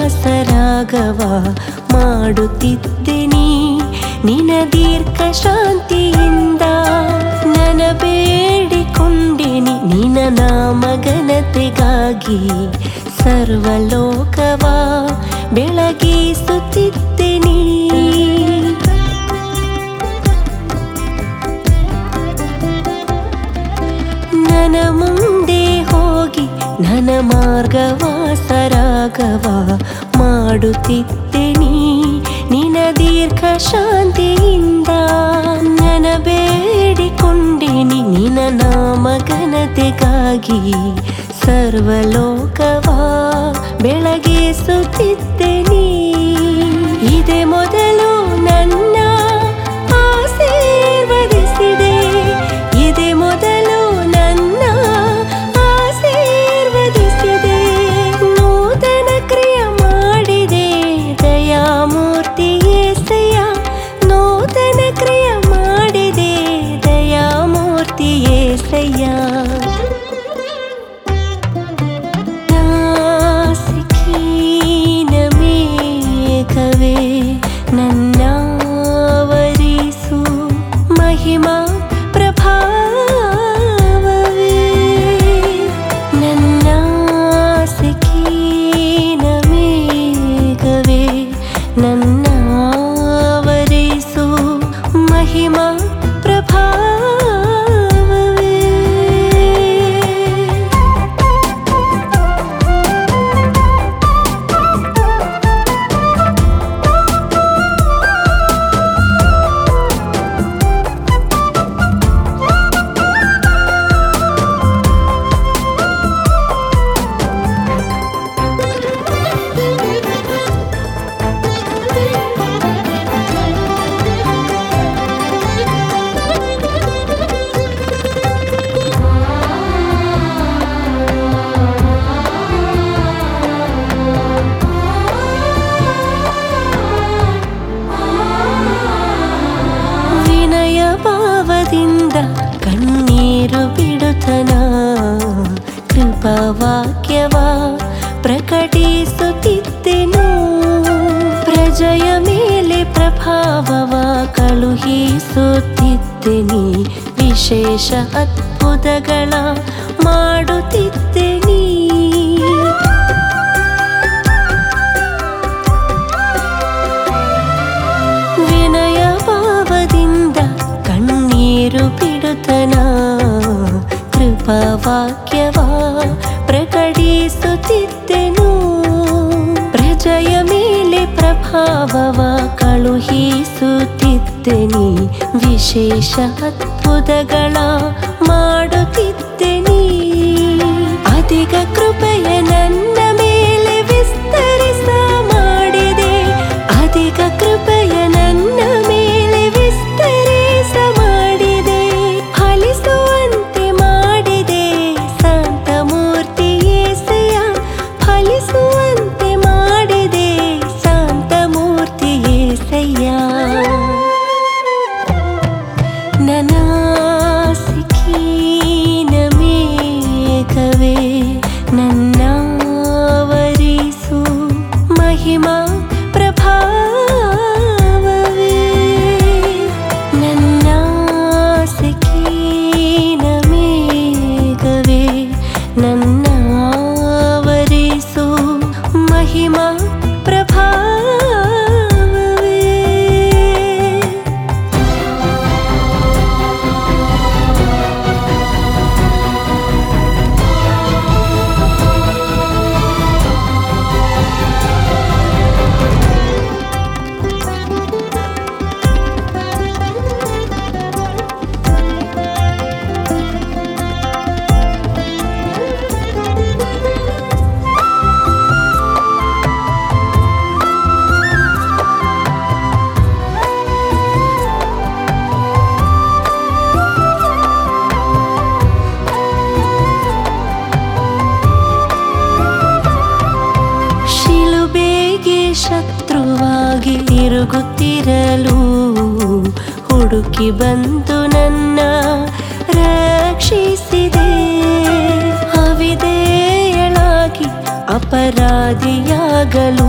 ವಾಸರಾಗವ ಮಾಡುತ್ತಿದ್ದೆನಿ ನಿನ ದೀರ್ಘ ಶಾಂತಿಯಿಂದ ನನ ಬೇಡಿಕೊಂಡೆನಿ ನಿನ ನಾಮಗನತೆಗಾಗಿ ಸರ್ವಲೋಕವ ಬೆಳಗಿಸುತ್ತಿದ್ದೆನಿ ನನ್ನ ಮುಂದೆ ಹೋಗಿ ನನ್ನ ಮಾರ್ಗವ ಸರಾಗವ ಮಾಡುತ್ತಿದ್ದೆನಿ ನಿನ ದೀರ್ಘ ಶಾಂತಿಯಿಂದ ನನ್ನ ಬೇಡಿಕೊಂಡೆನಿ ನಿನ ನಾಮಗನತೆಗಾಗಿ ಸರ್ವಲೋಕವ ಬೆಳಗಿಸುತ್ತಿದ್ದೆನಿ ಇದೇ ಮೊದಲು ನನ್ನ ಆಶೀರ್ವದಿಸಿದೆ ಇದೇ ಮೊದಲು ನನ್ನ ಆಶೀರ್ವದಿಸಿದೆ ನೂತನ ಕ್ರಿಯ ಮಾಡಿದೆ ದಯಾಮೂರ್ತಿ ಏಸಯ್ಯ ನೂತನ ಕ್ರಿಯ ಮಾಡಿದೆ ದಯಾಮೂರ್ತಿ ಏಸಯ್ಯ ನಾಸಿಕೀನ ಮೇಘವೇ ನನ್ನಾವರಿಸು ಮಹಿಮಾ ಪ್ರಭಾವವೇ ನನ್ನಾಸಿಕೀನ ಮೇಘವೇ ನನ್ನಾವರಿಸು ಮಹಿಮಾ ಪ್ರಭಾವವೇ ವಿನಯ ಭಾವದಿಂದ ಕಣ್ಣೀರು ಬಿಡುತ್ತನ ಕೃಪಾವಾಕ್ಯವ ಪ್ರಕಟಿಸುತ್ತಿದ್ದೆನು ಪ್ರಜೆಯ ಮೇಲೆ ಪ್ರಭಾವವ ಕಳುಹಿಸುತ್ತಿದ್ದೆನಿ ವಿಶೇಷ ಅದ್ಭುತಗಳ ಮಾಡುತ್ತಿದ್ದೆನಿ ವಿನಯ ಭಾವದಿಂದ ಕಣ್ಣೀರು ಬಿಡುತ್ತನ ಕೃಪಾವಾಕ್ಯವ ಪ್ರಕಟಿಸುತ್ತಿದ್ದೆನು ಪ್ರಜೆಯ ಮೇಲೆ ಪ್ರಭಾವವ ಕಳುಹಿಸುತ್ತಿದ್ದೆನಿ ವಿಶೇಷ ಅದ್ಭುತಗಳ ಮಾಡುತ್ತಿದ್ದೆನಿ ಅಧಿಕ ಕೃಪೆಯ ನನ್ನ ಮೇಲೆ ವಿಸ್ತರಿಸ ಮಾಡಿದೆ ಅಧಿಕ ಕೃಪೆಯ ನನ್ನ ಮೇಲೆ ವಿಸ್ತರಿಸ ಮಾಡಿದೆ ಫಲಿಸುವಂತೆ ಮಾಡಿದೆ ಸಂತ ಮೂರ್ತಿ ಏಸಯ್ಯ ಫಲಿಸುವಂತೆ ಮಾಡಿದೆ ಶಾಂತ ಮೂರ್ತಿ ಏಸಯ್ಯ ನನಾಸಿಕೀನ ಮೇಘವೇ ನನ್ನಾವರಿಸು ಮಹಿಮಾ ಪ್ರಭಾವವೇ ನನ್ನಾಸಿಕೀನ ಮೇಘವೇ ನನ್ನಾವರಿಸು ಮಹಿಮಾ ಪ್ರಭಾವವೇ ಶಿಲುಬೆಗೆ ಶತ್ರುವಾಗಿ ತಿರುಗುತ್ತಿರಲು ಹುಡುಕಿ ಬಂದು ನನ್ನ ರಕ್ಷಿಸಿದೆ ಅವಿಧೇಯಳಾಗಿ ಅಪರಾಧಿಯಾಗಲು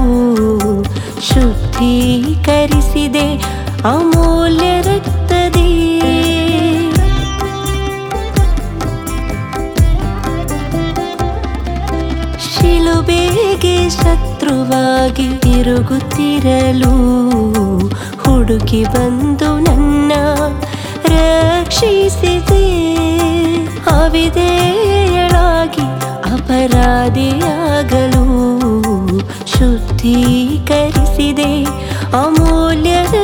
ಶುದ್ಧೀಕರಿಸಿದೆ ಅಮೂಲ್ಯ ರಕ್ತದೇ ಶಿಲುಬೆಗೆ ಶತ್ರುವಾಗಿ ತಿರುಗುತ್ತಿರಲು ಹುಡುಕಿ ಬಂದು ನನ್ನ ರಕ್ಷಿಸಿದೆ ಅವಿಧೇಯಳಾಗಿ ಅಪರಾಧಿಯಾಗಲು ಶುದ್ಧೀಕರಿಸಿದೆ ಅಮೂಲ್ಯ